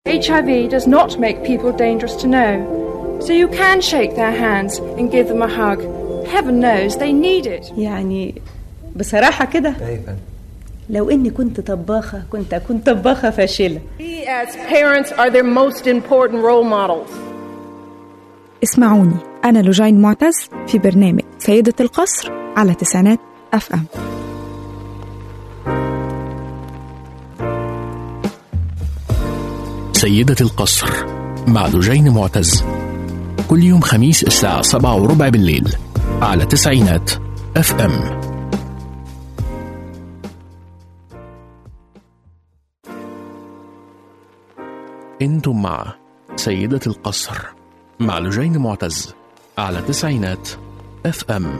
HIV does not make people dangerous to know, so you can shake their hands and give them a hug. Heaven knows they need it. يعني بصراحة كده ايوه لو إني كنت طباخة كنت أكون طباخة فاشلة We as parents are their most important role models. اسمعوني أنا لوجين معتز في برنامج سيدة القصر على تسعينات أف أم سيدة القصر مع لجين معتز كل يوم خميس الساعة سبعة وربع بالليل على تسعينات اف ام انتم مع سيدة القصر مع لجين معتز على تسعينات اف ام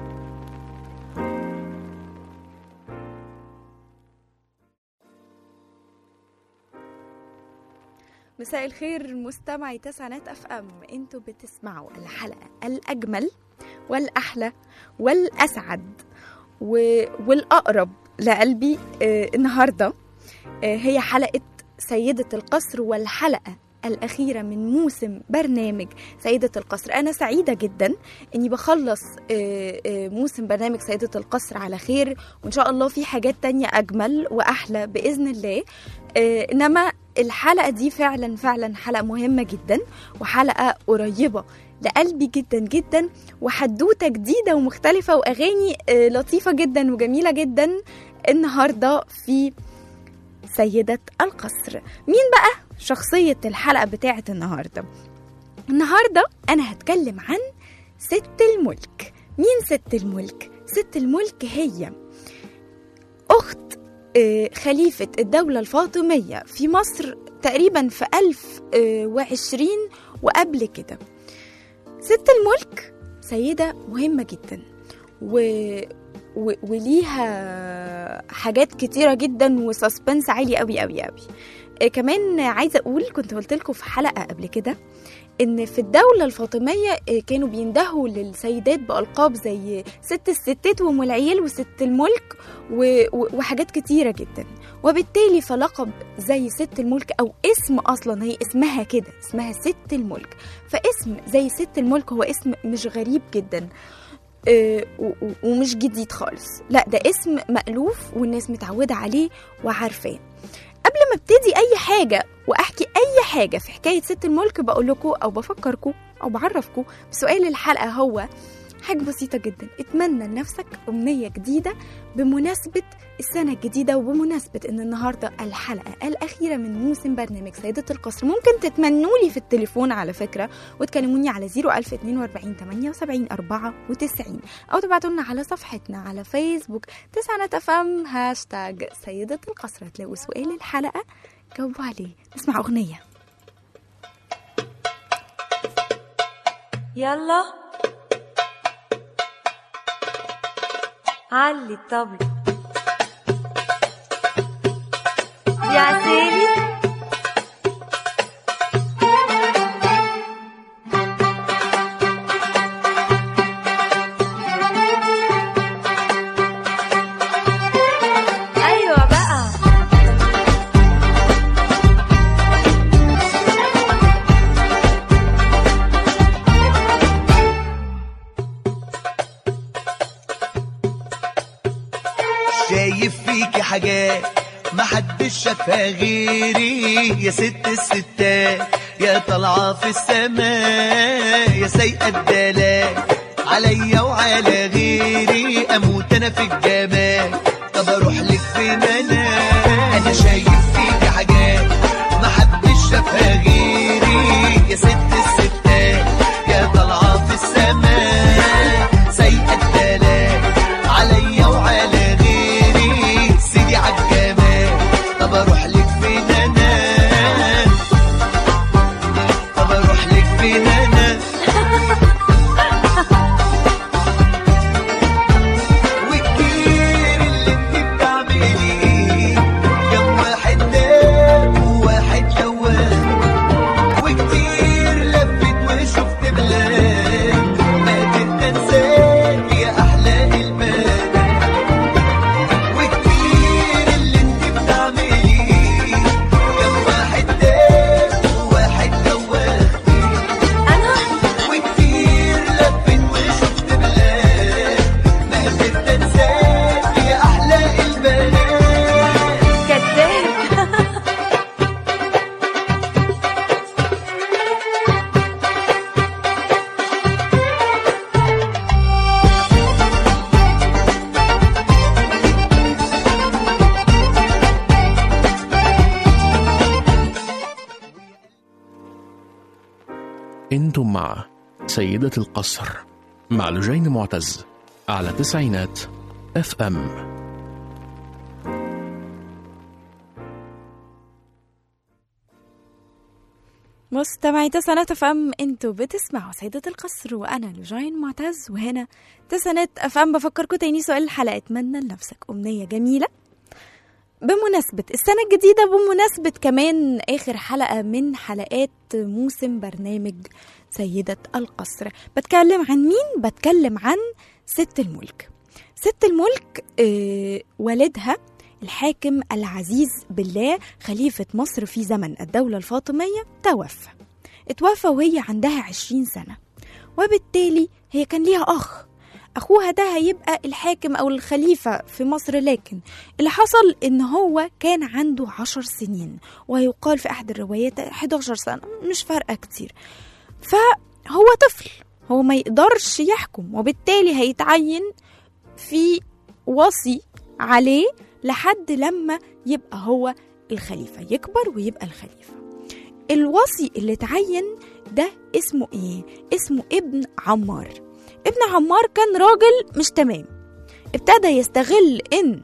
مساء الخير مستمعي تسعينات اف ام انتوا بتسمعوا الحلقه الاجمل والاحلى والاسعد و... والاقرب لقلبي آه النهارده آه هي حلقه سيده القصر والحلقه الأخيرة من موسم برنامج سيدة القصر أنا سعيدة جدا أني بخلص آه، آه، موسم برنامج سيدة القصر على خير وإن شاء الله في حاجات تانية أجمل وأحلى بإذن الله آه، إنما الحلقة دي فعلا فعلا حلقة مهمة جدا وحلقة قريبة لقلبي جدا جدا وحدوتة جديدة ومختلفة وأغاني آه، لطيفة جدا وجميلة جدا النهاردة في سيدة القصر مين بقى شخصية الحلقة بتاعة النهاردة النهاردة أنا هتكلم عن ست الملك مين ست الملك؟ ست الملك هي أخت آه، خليفة الدولة الفاطمية في مصر تقريبا في ألف آه، وعشرين وقبل كده ست الملك سيدة مهمة جدا و... و... وليها حاجات كتيرة جدا وسسبنس عالي قوي قوي قوي آه، كمان عايزة أقول كنت قلت لكم في حلقة قبل كده إن في الدولة الفاطمية آه، كانوا بيندهوا للسيدات بألقاب زي ست الستات وأم العيال وست الملك و... و... وحاجات كتيرة جدا وبالتالي فلقب زي ست الملك أو اسم أصلا هي اسمها كده اسمها ست الملك فاسم زي ست الملك هو اسم مش غريب جدا آه، و- و- ومش جديد خالص لا ده اسم مألوف والناس متعودة عليه وعارفاه قبل ما ابتدي اي حاجه واحكي اي حاجه في حكايه ست الملك بقول لكم او بفكركم او بعرفكم بسؤال الحلقه هو حاجة بسيطة جدا اتمنى لنفسك أمنية جديدة بمناسبة السنة الجديدة وبمناسبة إن النهاردة الحلقة الأخيرة من موسم برنامج سيدة القصر ممكن تتمنوا لي في التليفون على فكرة وتكلموني على 01042 78 94 أو تبعتوا لنا على صفحتنا على فيسبوك تسعة تفهم هاشتاج سيدة القصر هتلاقوا سؤال الحلقة جاوبوا عليه نسمع أغنية يلا علي الطبل يا عسالي ايوه بقى شايف فيكي حاجات محدش شافها غيري يا ست الستات يا طالعة في السماء يا سايقة الدلال عليا وعلى غيري اموت انا في الجمال طب اروح لك فين انا انا شايف فيكي حاجات محدش شافها غيري يا ست الستات يا طالعة في السماء سايقة الدلال عليا وعلى غيري سيدي عالجمال طب اروح لك فين انا طب اروح لك فين انا والكير اللي انت بتعمليه كم واحد انتم مع سيدة القصر مع لجين معتز على تسعينات اف ام مستمعي تسعينات اف ام انتوا بتسمعوا سيدة القصر وانا لجين معتز وهنا تسعينات اف ام بفكركم تاني سؤال الحلقة اتمنى لنفسك امنية جميلة بمناسبة السنة الجديدة بمناسبة كمان آخر حلقة من حلقات موسم برنامج سيدة القصر بتكلم عن مين؟ بتكلم عن ست الملك ست الملك آه والدها الحاكم العزيز بالله خليفة مصر في زمن الدولة الفاطمية توفى اتوفى وهي عندها عشرين سنة وبالتالي هي كان ليها أخ أخوها ده هيبقى الحاكم أو الخليفة في مصر لكن اللي حصل إن هو كان عنده عشر سنين ويقال في أحد الروايات 11 سنة مش فارقة كتير فهو طفل هو ما يقدرش يحكم وبالتالي هيتعين في وصي عليه لحد لما يبقى هو الخليفة يكبر ويبقى الخليفة الوصي اللي اتعين ده اسمه ايه؟ اسمه ابن عمار ابن عمار كان راجل مش تمام ابتدى يستغل ان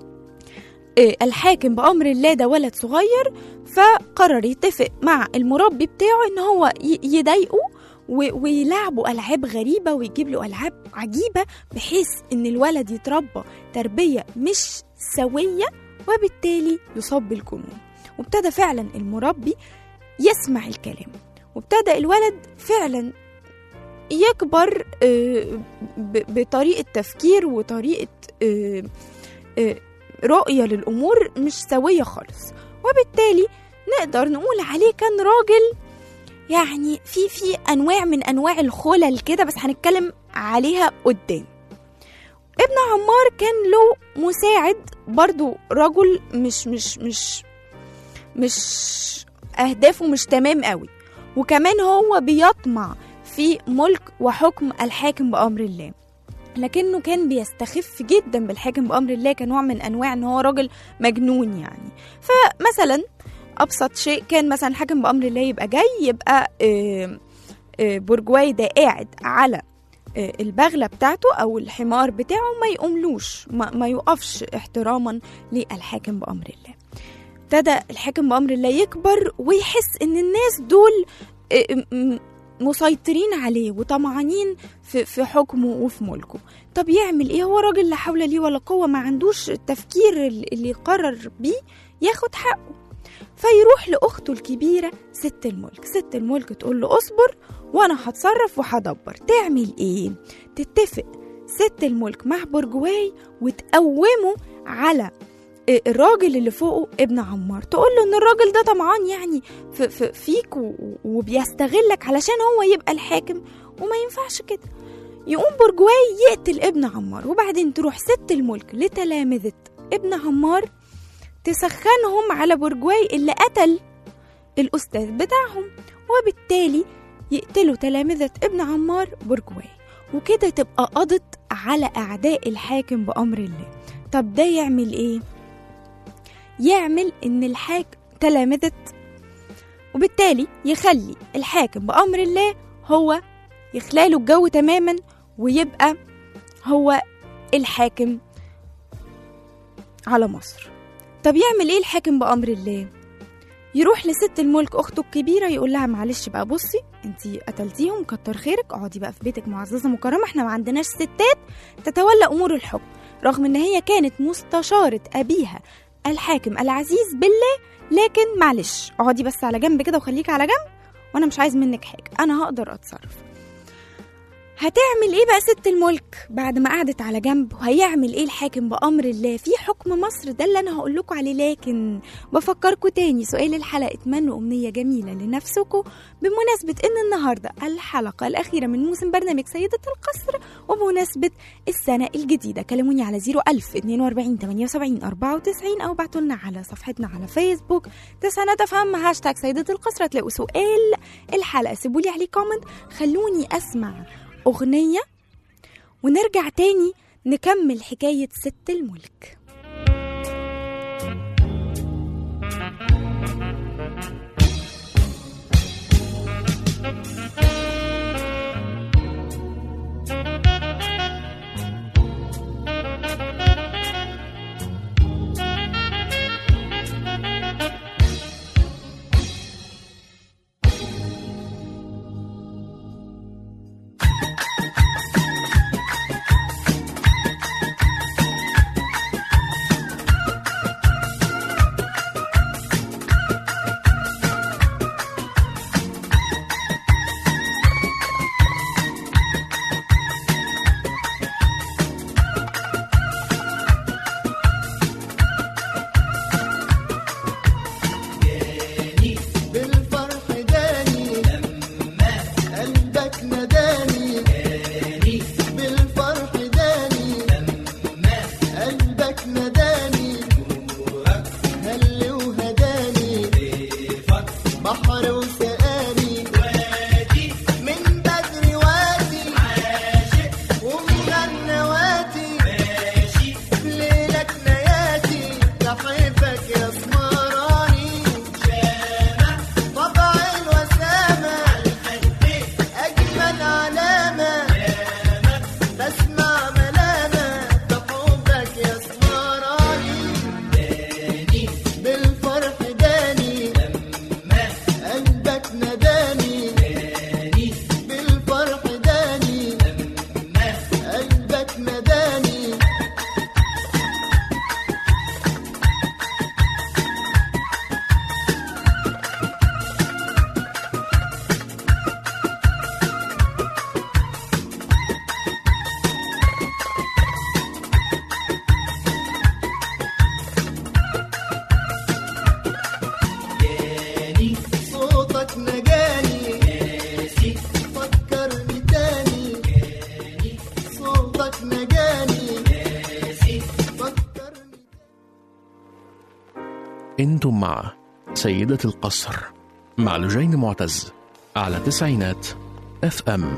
آه، الحاكم بأمر الله ده ولد صغير فقرر يتفق مع المربي بتاعه ان هو ي- يضايقه و- ويلعبوا ألعاب غريبة ويجيب له ألعاب عجيبة بحيث إن الولد يتربى تربية مش سوية وبالتالي يصاب بالجنون وابتدى فعلا المربي يسمع الكلام وابتدى الولد فعلا يكبر آه، ب- بطريقة تفكير وطريقة آه، آه، رؤية للأمور مش سوية خالص وبالتالي نقدر نقول عليه كان راجل يعني في في انواع من انواع الخلل كده بس هنتكلم عليها قدام ابن عمار كان له مساعد برضو رجل مش مش مش مش اهدافه مش تمام قوي وكمان هو بيطمع في ملك وحكم الحاكم بامر الله لكنه كان بيستخف جدا بالحاكم بامر الله كنوع من انواع ان هو راجل مجنون يعني فمثلا ابسط شيء كان مثلا الحاكم بامر الله يبقى جاي يبقى آه، آه، برجواي ده قاعد على آه، البغلة بتاعته أو الحمار بتاعه ما يقوملوش ما, ما يقفش احتراما للحاكم بأمر الله ابتدى الحاكم بأمر الله يكبر ويحس إن الناس دول آه، م- مسيطرين عليه وطمعانين في, في حكمه وفي ملكه طب يعمل ايه هو راجل لا حول ليه ولا قوة ما عندوش التفكير اللي يقرر بيه ياخد حقه فيروح لأخته الكبيرة ست الملك ست الملك تقول له اصبر وانا هتصرف وهدبر تعمل ايه تتفق ست الملك مع برجواي وتقومه على الراجل اللي فوقه ابن عمار تقول له ان الراجل ده طمعان يعني في في فيك و- وبيستغلك علشان هو يبقى الحاكم وما ينفعش كده يقوم برجواي يقتل ابن عمار وبعدين تروح ست الملك لتلامذة ابن عمار تسخنهم على برجواي اللي قتل الأستاذ بتاعهم وبالتالي يقتلوا تلامذة ابن عمار برجواي وكده تبقى قضت على أعداء الحاكم بأمر الله طب ده يعمل إيه؟ يعمل إن الحاكم تلامذة وبالتالي يخلي الحاكم بأمر الله هو يخلاله الجو تماما ويبقى هو الحاكم على مصر طب يعمل ايه الحاكم بأمر الله يروح لست الملك اخته الكبيره يقول لها معلش بقى بصي انت قتلتيهم كتر خيرك اقعدي بقى في بيتك معززه مكرمه احنا ما عندناش ستات تتولى امور الحكم رغم ان هي كانت مستشاره ابيها الحاكم العزيز بالله لكن معلش اقعدي بس على جنب كده وخليكي على جنب وانا مش عايز منك حاجه انا هقدر اتصرف هتعمل ايه بقى ست الملك بعد ما قعدت على جنب وهيعمل ايه الحاكم بامر الله في حكم مصر ده اللي انا هقول لكم عليه لكن بفكركم تاني سؤال الحلقه اتمنوا امنيه جميله لنفسكم بمناسبه ان النهارده الحلقه الاخيره من موسم برنامج سيده القصر وبمناسبه السنه الجديده كلموني على 01000 42 78 94 او ابعتوا لنا على صفحتنا على فيسبوك تسعة تفهم هاشتاج سيده القصر هتلاقوا سؤال الحلقه سيبوا لي عليه كومنت خلوني اسمع أغنية ونرجع تاني نكمل حكاية ست الملك بحر وسقاني وادي من بدري وادي عاشق ومغنى وادي ماشي في ليلك نياتي بحبك يا سمراني شامة طبع الوسامة أجمل علامة بسمع ملامة بحبك يا سمراني بالفرح داني قلبك نداني بالفرح داني قلبك نداني صوتك نجاني فكرني تاني صوتك نجاني فكرني انتم مع سيدة القصر مع لجين معتز على تسعينات اف ام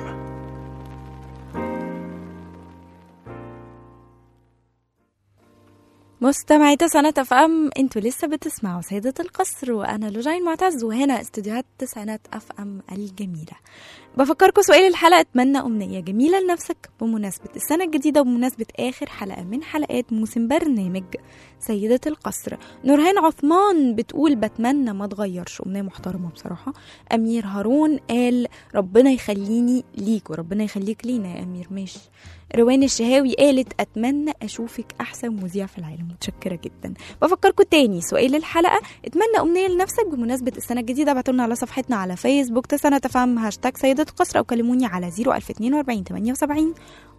مستمعي تسعينات اف ام انتوا لسه بتسمعوا سيدة القصر وانا لجين معتز وهنا استديوهات تسعينات اف ام الجميلة بفكركم سؤال الحلقة اتمنى امنية جميلة لنفسك بمناسبة السنة الجديدة وبمناسبة اخر حلقة من حلقات موسم برنامج سيدة القصر نورهان عثمان بتقول بتمنى ما تغيرش امنية محترمة بصراحة امير هارون قال ربنا يخليني ليك وربنا يخليك لينا يا امير ماشي روان الشهاوي قالت اتمنى اشوفك احسن مذيع في العالم متشكره جدا بفكركم تاني سؤال الحلقه اتمنى امنيه لنفسك بمناسبه السنه الجديده ابعتوا لنا على صفحتنا على فيسبوك تسنة تفهم هاشتاج سيدة القصر او كلموني على 01042 78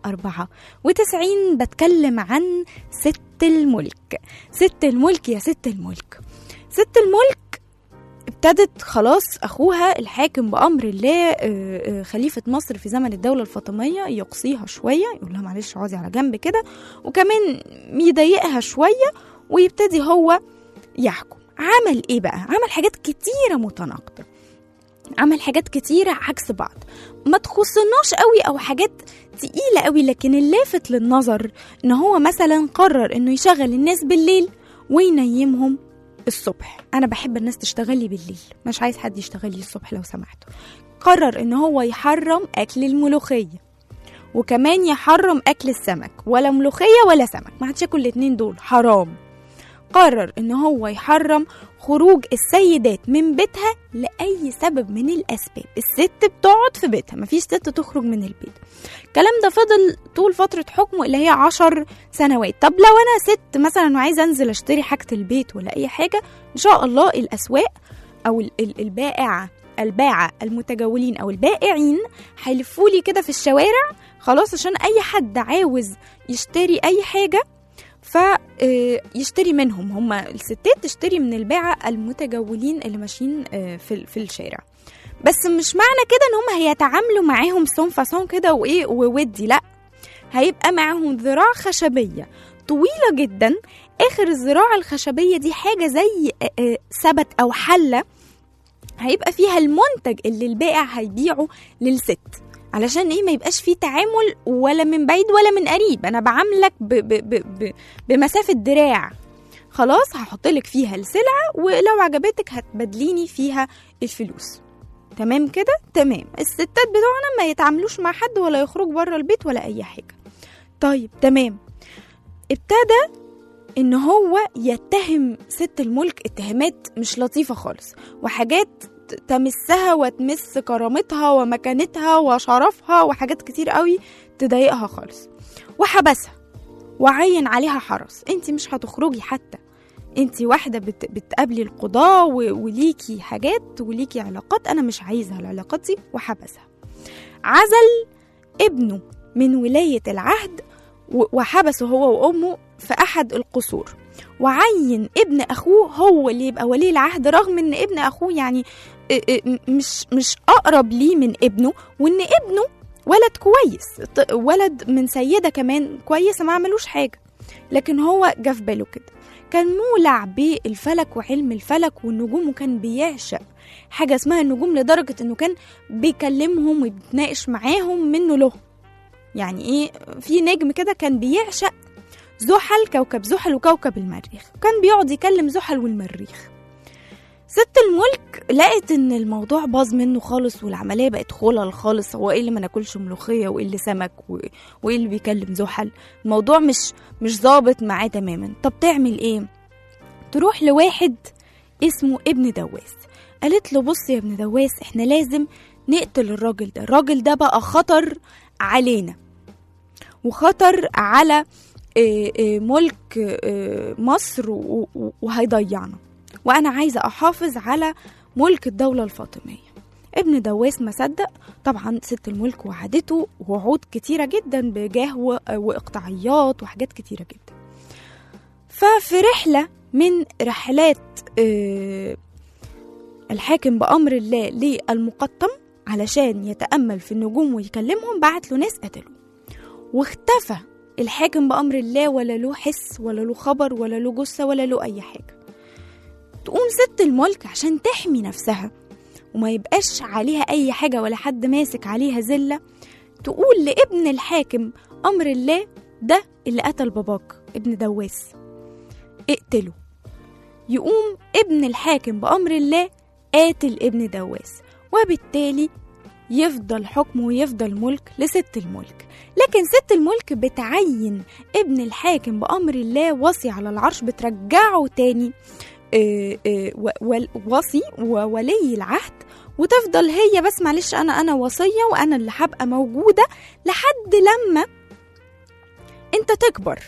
94 بتكلم عن ست الملك ست الملك يا ست الملك ست الملك ابتدت خلاص اخوها الحاكم بامر الله آه، آه، خليفه مصر في زمن الدوله الفاطميه يقصيها شويه يقول لها معلش اقعدي على جنب كده وكمان يضايقها شويه ويبتدي هو يحكم عمل ايه بقى عمل حاجات كتيره متناقضه عمل حاجات كتيرة عكس بعض ما تخصناش قوي او حاجات تقيلة قوي لكن اللافت للنظر ان هو مثلا قرر انه يشغل الناس بالليل وينيمهم الصبح انا بحب الناس تشتغل لي بالليل مش عايز حد يشتغل لي الصبح لو سمحتوا قرر ان هو يحرم اكل الملوخيه وكمان يحرم اكل السمك ولا ملوخيه ولا سمك ما حدش ياكل الاتنين دول حرام قرر ان هو يحرم خروج السيدات من بيتها لاي سبب من الاسباب الست بتقعد في بيتها مفيش ست تخرج من البيت الكلام ده فضل طول فترة حكمه اللي هي عشر سنوات طب لو أنا ست مثلا وعايزة أنزل أشتري حاجة البيت ولا أي حاجة إن شاء الله الأسواق أو ال- ال- البائعة الباعة المتجولين أو البائعين هيلفوا لي كده في الشوارع خلاص عشان أي حد عاوز يشتري أي حاجة فيشتري منهم هم الستات تشتري من الباعة المتجولين اللي ماشيين آه، في في الشارع بس مش معنى كده ان هم هيتعاملوا معاهم سون فاسون كده وايه وودي لا هيبقى معاهم ذراع خشبيه طويله جدا اخر الذراع الخشبيه دي حاجه زي آه، آه، سبت او حله هيبقى فيها المنتج اللي البائع هيبيعه للست علشان ايه ما يبقاش فيه تعامل ولا من بعيد ولا من قريب انا بعاملك ب ب ب ب بمسافه دراع خلاص هحط لك فيها السلعه ولو عجبتك هتبادليني فيها الفلوس تمام كده تمام الستات بتوعنا ما يتعاملوش مع حد ولا يخرج بره البيت ولا اي حاجه طيب تمام ابتدى ان هو يتهم ست الملك اتهامات مش لطيفه خالص وحاجات ت- تمسها وتمس كرامتها ومكانتها وشرفها وحاجات كتير قوي تضايقها خالص وحبسها وعين عليها حرس انت مش هتخرجي حتى انت واحدة بت... بتقابلي القضاة و... وليكي حاجات وليكي علاقات انا مش عايزها العلاقات دي وحبسها عزل ابنه من ولاية العهد و... وحبسه هو وامه في احد القصور وعين ابن اخوه هو اللي يبقى ولي العهد رغم ان ابن اخوه يعني اه اه مش مش اقرب ليه من ابنه وان ابنه ولد كويس ط- ولد من سيدة كمان كويسة ما عملوش حاجة لكن هو جه في باله كده كان مولع بالفلك وعلم الفلك والنجوم وكان بيعشق حاجة اسمها النجوم لدرجة انه كان بيكلمهم وبيتناقش معاهم منه له يعني ايه في نجم كده كان بيعشق زحل كوكب زحل وكوكب المريخ كان بيقعد يكلم زحل والمريخ ست الملك لقت ان الموضوع باظ منه خالص والعمليه بقت خلل خالص هو ايه اللي ما ناكلش ملوخيه وايه اللي سمك و- وايه اللي بيكلم زحل الموضوع مش مش ظابط معاه تماما طب تعمل ايه تروح لواحد اسمه ابن دواس قالت له بص يا ابن دواس احنا لازم نقتل الراجل ده الراجل ده بقى خطر علينا وخطر على آه، آه، ملك آه، مصر و- و- وهيضيعنا وانا عايزه احافظ على ملك الدوله الفاطميه ابن دواس ما صدق طبعا ست الملك وعدته وعود كتيره جدا بجاه و- واقطاعيات وحاجات كتيره جدا ففي رحله من رحلات آه، الحاكم بامر الله للمقطم علشان يتامل في النجوم ويكلمهم بعت له ناس قتلوه واختفى الحاكم بامر الله ولا له حس ولا له خبر ولا له جثه ولا له اي حاجه تقوم ست الملك عشان تحمي نفسها وما يبقاش عليها أي حاجة ولا حد ماسك عليها زلة تقول لابن الحاكم أمر الله ده اللي قتل باباك ابن دواس اقتله يقوم ابن الحاكم بأمر الله قاتل ابن دواس وبالتالي يفضل حكمه ويفضل ملك لست الملك لكن ست الملك بتعين ابن الحاكم بأمر الله وصي على العرش بترجعه تاني آه، آه، و- وال- وصي وولي العهد وتفضل هي بس معلش انا انا وصيه وانا اللي هبقى موجوده لحد لما انت تكبر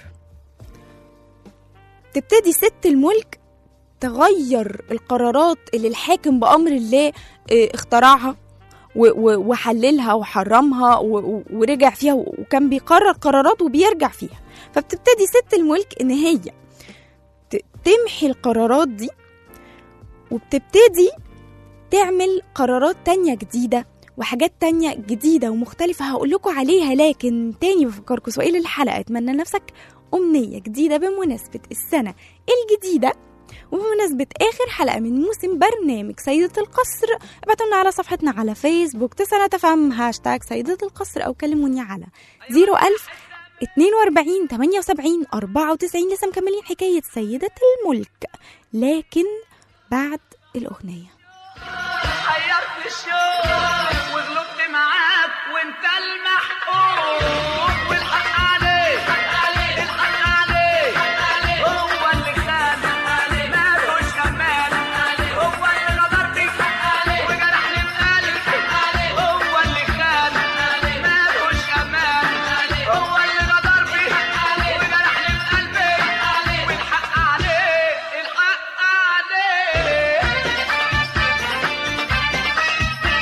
تبتدي ست الملك تغير القرارات اللي الحاكم بامر الله آه، اخترعها و- و- وحللها وحرمها و- و- ورجع فيها و- وكان بيقرر قرارات وبيرجع فيها فبتبتدي ست الملك ان هي ت- تمحي القرارات دي وبتبتدي تعمل قرارات تانية جديدة وحاجات تانية جديدة ومختلفة هقول لكم عليها لكن تاني بفكركم سؤال الحلقة اتمنى لنفسك أمنية جديدة بمناسبة السنة الجديدة وبمناسبة آخر حلقة من موسم برنامج سيدة القصر ابعتوا لنا على صفحتنا على فيسبوك تسعة تفهم هاشتاج سيدة القصر أو كلموني على 01000 42 78 94 لسه مكملين حكاية سيدة الملك لكن بعد الأغنية حيرت الشوق وغلطت معاك وانت المحقوق والحق عليك الحق عليك هو اللي خان مالوش كمان هو اللي غدر بيك وجرحني بقلبي هو اللي خان مالوش كمان هو اللي غدر بيك وجرحني بقلبي والحق عليك الحق عليك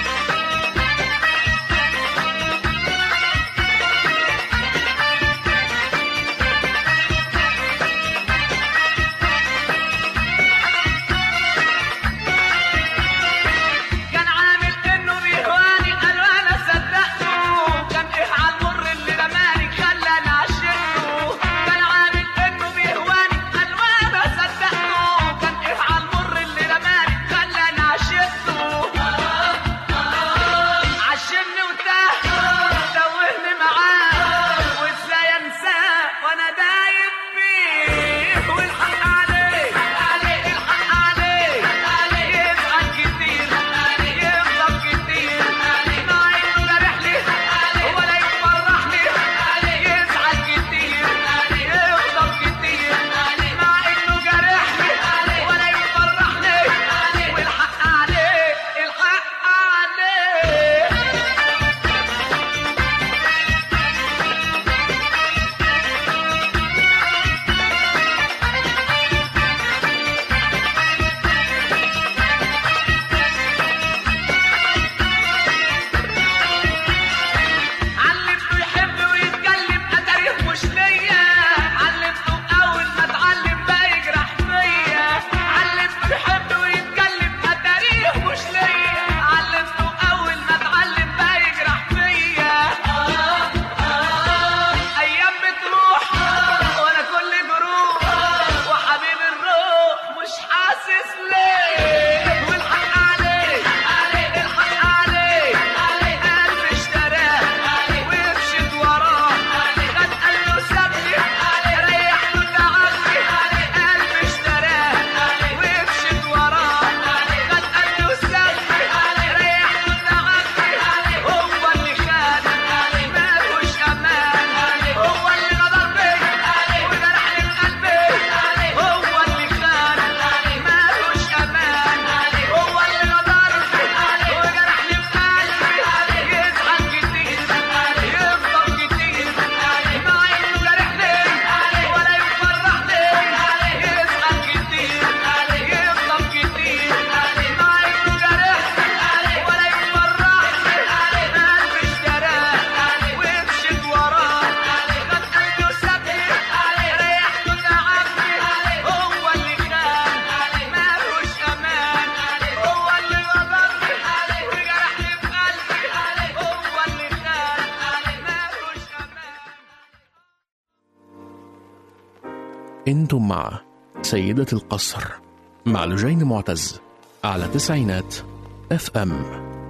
انتم مع سيدة القصر مع لجين معتز على تسعينات اف ام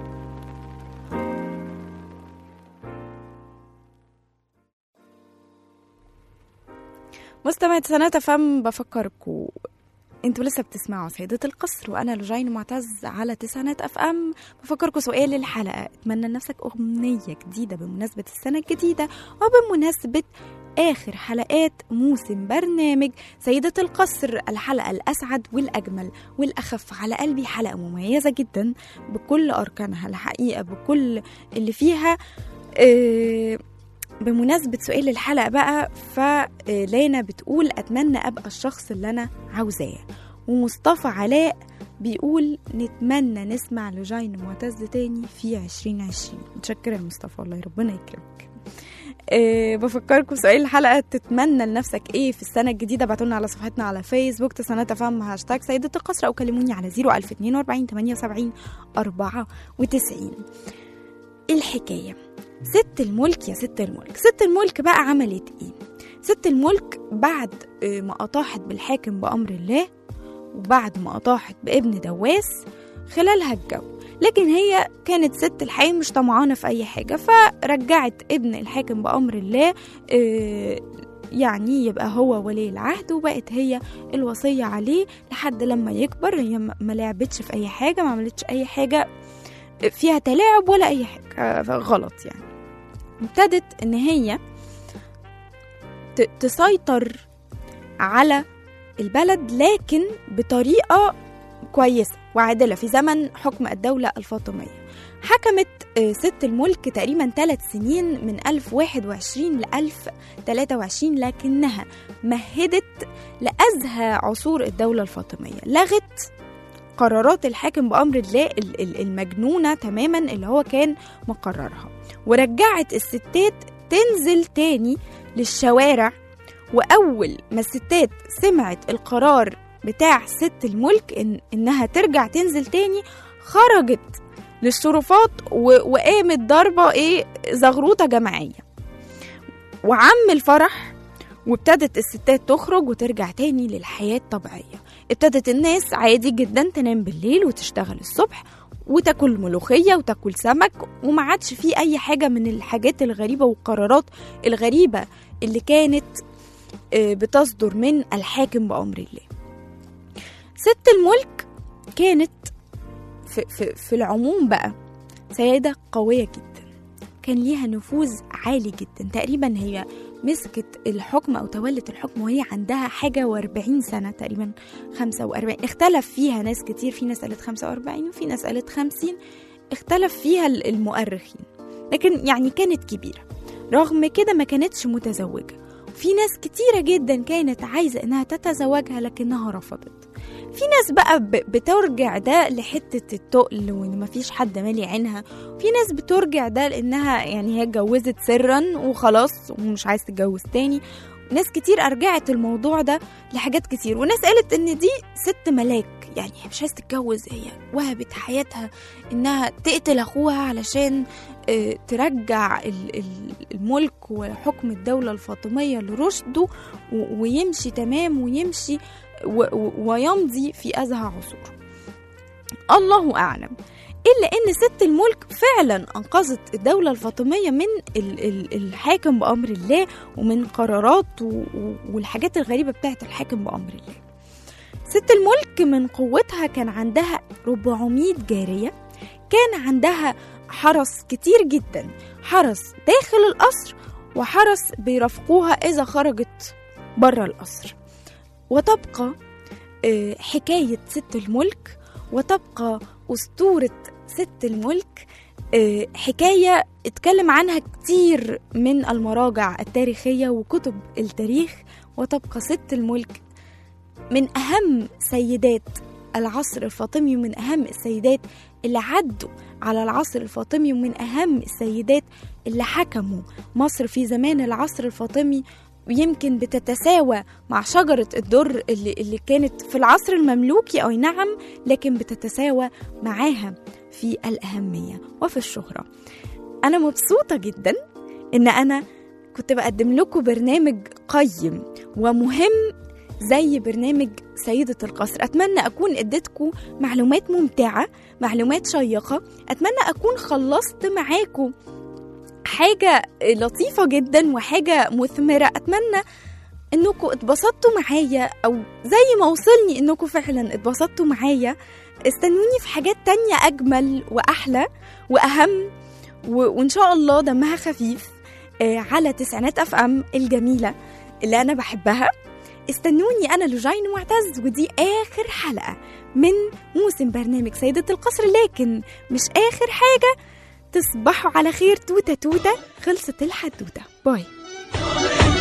مستمعة سنة فم بفكركم انتوا لسه بتسمعوا سيدة القصر وانا لجين معتز على تسعينات اف ام بفكركم سؤال الحلقة اتمنى لنفسك اغنية جديدة بمناسبة السنة الجديدة وبمناسبة اخر حلقات موسم برنامج سيدة القصر الحلقة الاسعد والاجمل والاخف على قلبي حلقة مميزة جدا بكل اركانها الحقيقة بكل اللي فيها اه بمناسبة سؤال الحلقة بقى فلانا بتقول أتمنى أبقى الشخص اللي أنا عاوزاه ومصطفى علاء بيقول نتمنى نسمع لجين معتز تاني في عشرين عشرين متشكرة يا مصطفى الله ربنا يكرمك أه بفكركم سؤال الحلقة تتمنى لنفسك ايه في السنة الجديدة بعتولنا على صفحتنا على فيسبوك تسنة فهم هاشتاج سيدة القصر او كلموني على 01042 78 94 الحكاية ست الملك يا ست الملك ست الملك بقى عملت ايه ست الملك بعد آه، ما أطاحت بالحاكم بأمر الله وبعد ما أطاحت بابن دواس خلالها الجو لكن هي كانت ست الحقيقة مش طمعانة في أي حاجة فرجعت ابن الحاكم بأمر الله آه، يعني يبقى هو ولي العهد وبقت هي الوصية عليه لحد لما يكبر هي ما ما لعبتش في أي حاجة ما عملتش أي حاجة فيها تلاعب ولا أي حاجة غلط يعني ابتدت ان هي ت- تسيطر على البلد لكن بطريقة كويسة وعادلة في زمن حكم الدولة الفاطمية حكمت آه، ست الملك تقريبا ثلاث سنين من 1021 ل 1023 لكنها مهدت لأزهى عصور الدولة الفاطمية لغت قرارات الحاكم بأمر الله ال- ال- المجنونة تماما اللي هو كان مقررها ورجعت الستات تنزل تاني للشوارع وأول ما الستات سمعت القرار بتاع ست الملك إن إنها ترجع تنزل تاني خرجت للشرفات و- وقامت ضربة إيه زغروطة جماعية وعم الفرح وابتدت الستات تخرج وترجع تاني للحياة الطبيعية ابتدت الناس عادي جدا تنام بالليل وتشتغل الصبح وتاكل ملوخية وتاكل سمك وما عادش في أي حاجة من الحاجات الغريبة والقرارات الغريبة اللي كانت آه، بتصدر من الحاكم بأمر الله ست الملك كانت في, في, في العموم بقى سيدة قوية جدا كان ليها نفوذ عالي جدا تقريبا هي مسكت الحكم أو تولت الحكم وهي عندها حاجة واربعين سنة تقريبا خمسة وأربعين اختلف فيها ناس كتير في ناس قالت خمسة وأربعين وفي ناس قالت خمسين اختلف فيها المؤرخين لكن يعني كانت كبيرة رغم كده ما كانتش متزوجة في ناس كتيرة جدا كانت عايزة إنها تتزوجها لكنها رفضت في ناس بقى ب- بترجع ده لحتة التقل وإن مفيش حد مالي عينها في ناس بترجع ده لأنها يعني هي اتجوزت سرا وخلاص ومش عايز تتجوز تاني ناس كتير أرجعت الموضوع ده لحاجات كتير وناس قالت إن دي ست ملاك يعني هي مش عايزة تتجوز هي وهبت حياتها إنها تقتل أخوها علشان آه، ترجع ال- ال- الملك وحكم الدولة الفاطمية لرشده و- ويمشي تمام ويمشي و- و- ويمضي في أزهى عصور الله أعلم إلا إن ست الملك فعلا أنقذت الدولة الفاطمية من ال- ال- الحاكم بأمر الله ومن قرارات و- و- والحاجات الغريبة بتاعت الحاكم بأمر الله ست الملك من قوتها كان عندها 400 جارية كان عندها حرس كتير جدا حرس داخل القصر وحرس بيرافقوها إذا خرجت بره القصر وتبقى آه، حكاية ست الملك وتبقى أسطورة ست الملك آه، حكاية اتكلم عنها كتير من المراجع التاريخية وكتب التاريخ وتبقى ست الملك من أهم سيدات العصر الفاطمي ومن أهم السيدات اللي عدوا على العصر الفاطمي ومن أهم السيدات اللي حكموا مصر في زمان العصر الفاطمي ويمكن بتتساوى مع شجرة الدر اللي, اللي كانت في العصر المملوكي أي نعم لكن بتتساوى معاها في الأهمية وفي الشهرة أنا مبسوطة جدا إن أنا كنت بقدم لكم برنامج قيم ومهم زي برنامج سيدة القصر أتمنى أكون اديتكم معلومات ممتعة معلومات شيقة أتمنى أكون خلصت معاكم حاجة لطيفة جدا وحاجة مثمرة أتمنى انكم اتبسطتوا معايا او زي ما وصلني انكم فعلا اتبسطتوا معايا استنوني في حاجات تانية اجمل واحلى واهم و... وان شاء الله دمها خفيف آه على تسعينات اف ام الجميلة اللي انا بحبها استنوني انا لجين معتز ودي اخر حلقة من موسم برنامج سيدة القصر لكن مش اخر حاجة تصبحوا على خير توتة توتة خلصت الحدوتة باي